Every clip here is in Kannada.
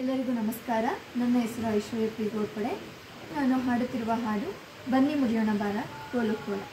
ಎಲ್ಲರಿಗೂ ನಮಸ್ಕಾರ ನನ್ನ ಹೆಸರು ಐಶ್ವರ್ಯ ಪಿ ಗೋಡ್ಪಡೆ ನಾನು ಹಾಡುತ್ತಿರುವ ಹಾಡು ಬನ್ನಿ ಮುಡಿಯೋಣ ಬಾರ ಕೋಲು ಕೋಲ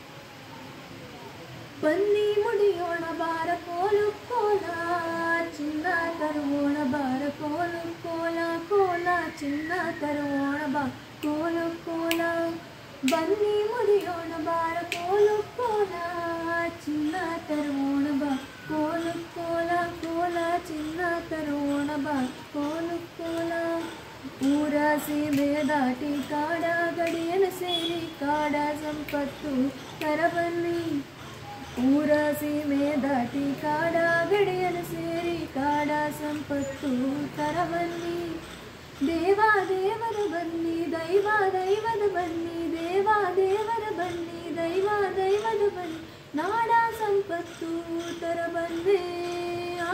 ಬನ್ನಿ ಮುಡಿಯೋಣ ಬಾರ ಕೋಲು ಕೋಲ ಚಿನ್ನ ತರುವೋಣ ಬಾರ ಕೋಲು ಕೋಲ ಕೋಲ ಚಿನ್ನ ತರುವೋಣ ಬಾ ಕೋಲು ಕೋಲ ಬನ್ನಿ ಮುಡಿಯೋಣ ಬಾರ ಕೋಲು ಕೋಲ ಚಿನ್ನ ತರುವೋಣ ಬಾ ಕೋಲು ಕೋಲ ಕೋಲ ಚಿನ್ನ ತರುವೋಣ ಬಾ ಕೋಲು ಕೋಲ ಊರ ಸೀಮೆ ದಾಟಿ ಕಾಡ ಗಡಿಯನ್ನು ಸೇರಿ ಕಾಡ ಸಂಪತ್ತು ತರಬನ್ನಿ ಊರ ಸೀಮೆ ದಾಟಿ ಕಾಡ ಗಡಿಯನ್ನು ಸೇರಿ ಕಾಡ ಸಂಪತ್ತು ತರಬನ್ನಿ ದೇವ ದೇವರ ಬನ್ನಿ ದೈವ ದೈವದ ಬನ್ನಿ ದೇವ ದೇವರ ಬನ್ನಿ ದೈವ ದೈವದ ಬನ್ನಿ ನಾಡ ಸಂಪತ್ತು ತರಬನ್ನಿ ಆ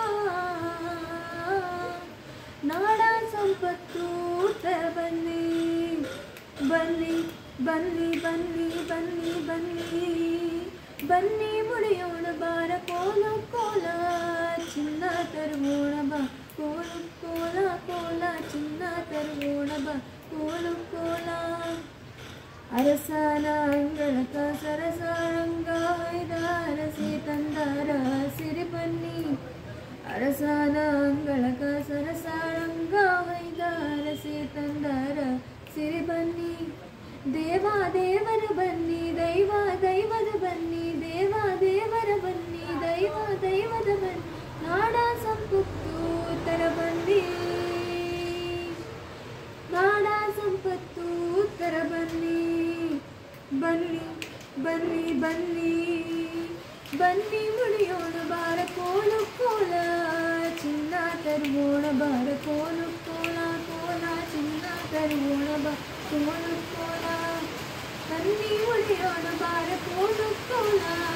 ನಾಡ ಸಂಪತ್ತು ತರಬನ್ನಿ ಬನ್ನಿ ಬನ್ನಿ ಬನ್ನಿ ಬನ್ನಿ ಬನ್ನಿ ಬನ್ನಿ ಮುಡಿಯೋಣ ಬಾರ ಕೋಲ ಕೋಲ ಚಿನ್ನ ತರುವೋಣ ಬಾ ಕೋಲು ಕೋಲ ಕೋಲ ಚಿನ್ನ ತರುವೋಣ ಬಾ ಕೋಲು ಕೋಲ ಅರಸನ ಅಂಗಳಕ ಸರಸಾರಂಗ ಹೊಯ್ದ ಅರಸಿ ತಂದಾರ ಸಿರಿ ಬನ್ನಿ ಅರಸನ ಅಂಗಳಕ ಸರಸಾರಂಗ ಹೊಯ್ದ ಅರಸಿ ತಂದಾರ ಸಿರಿ ಬನ್ನಿ ದೇವ ದೇವರ ಬನ್ನಿ ದೈವ ದೈವದ ಬನ್ನಿ ದೇವ ದೇವರ ಬನ್ನಿ ದೈವ ದೈವದ ಬನ್ನಿ ನಾಡ ಸಂಪತ್ತು ತರ ಬನ್ನಿ ನಾಡ ಸಂಪತ್ತು ತರ ಬನ್ನಿ ಬನ್ನಿ ಬನ್ನಿ ಬನ್ನಿ ಬನ್ನಿ ಮುಡಿಯೋಣ ಬಾರ ಕೋಲು ಕೋಲ ಚಿನ್ನ ತರುವೋಣ ಬಾರ ಕೋಲು ಕೋಲ ಕೋಲ ಚಿನ್ನ ತರುವೋಣ ಬಾ ಕೋಲು ಕೋಲ ಬನ್ನಿ ಮುಡಿಯೋಣ ಬಾರ ಕೋಲು ಕೋಲ